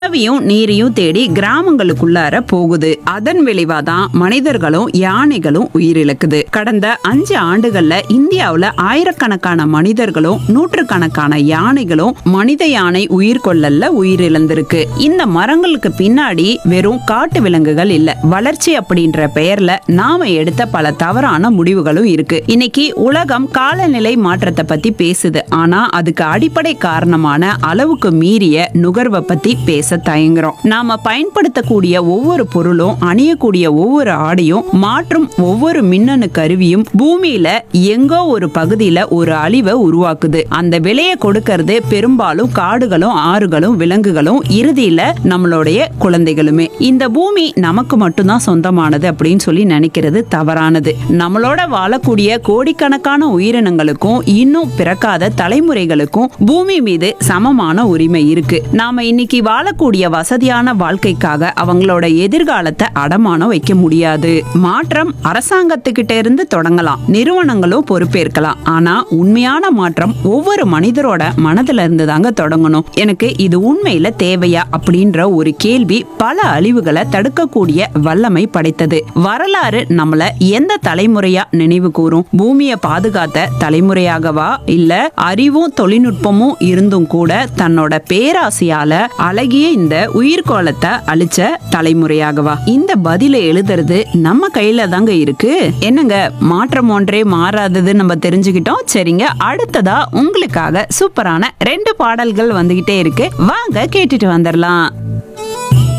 நிலவையும் நீரையும் தேடி கிராமங்களுக்குள்ளார போகுது அதன் விளைவாதான் மனிதர்களும் யானைகளும் உயிரிழக்குது கடந்த அஞ்சு ஆண்டுகள்ல இந்தியாவுல ஆயிரக்கணக்கான மனிதர்களும் நூற்றுக்கணக்கான யானைகளும் மனித யானை உயிர் கொள்ளல்ல உயிரிழந்திருக்கு இந்த மரங்களுக்கு பின்னாடி வெறும் காட்டு விலங்குகள் இல்ல வளர்ச்சி அப்படின்ற பெயர்ல நாம எடுத்த பல தவறான முடிவுகளும் இருக்கு இன்னைக்கு உலகம் காலநிலை மாற்றத்தை பத்தி பேசுது ஆனா அதுக்கு அடிப்படை காரணமான அளவுக்கு மீறிய நுகர்வை பத்தி பேச தயங்குறோம் நாம பயன்படுத்தக்கூடிய ஒவ்வொரு பொருளும் அணியக்கூடிய ஒவ்வொரு ஆடையும் மாற்றும் ஒவ்வொரு மின்னணு கருவியும் பூமியில எங்கோ ஒரு பகுதியில ஒரு அழிவை உருவாக்குது அந்த விலையை கொடுக்கறது பெரும்பாலும் காடுகளும் ஆறுகளும் விலங்குகளும் இறுதியில நம்மளுடைய குழந்தைகளுமே இந்த பூமி நமக்கு மட்டும்தான் சொந்தமானது அப்படின்னு சொல்லி நினைக்கிறது தவறானது நம்மளோட வாழக்கூடிய கோடிக்கணக்கான உயிரினங்களுக்கும் இன்னும் பிறக்காத தலைமுறைகளுக்கும் பூமி மீது சமமான உரிமை இருக்கு நாம இன்னைக்கு வாழக்கூடிய வசதியான வாழ்க்கைக்காக அவங்களோட எதிர்காலத்தை அடமானம் வைக்க முடியாது மாற்றம் அரசாங்கத்துக்கிட்ட இருந்து தொடங்கலாம் நிறுவனங்களும் பொறுப்பேற்கலாம் ஆனா உண்மையான மாற்றம் ஒவ்வொரு மனிதரோட மனதுல இருந்து தாங்க தொடங்கணும் எனக்கு இது உண்மையில தேவையா அப்படின்ற ஒரு கேள்வி பல அழிவுகளை தடுக்கக்கூடிய வல்லமை படைத்தது வரலாறு நம்மள எந்த தலைமுறையா நினைவு கூறும் பூமியை பாதுகாத்த தலைமுறையாகவா இல்ல அறிவும் தொழில்நுட்பமும் இருந்தும் கூட தன்னோட பேராசையால அழகிய இந்த உயிர்கோளத்தை அழிச்ச தலைமுறையாகவா இந்த பதிலை எழுதுறது நம்ம கையில தாங்க இருக்கு என்னங்க மாற்றம் ஒன்றே மாறாதது நம்ம தெரிஞ்சுக்கிட்டோம் சரிங்க அடுத்ததா உங்களுக்காக சூப்பரான ரெண்டு பாடல்கள் வந்துகிட்டே இருக்கு வாங்க கேட்டுட்டு வந்துடலாம்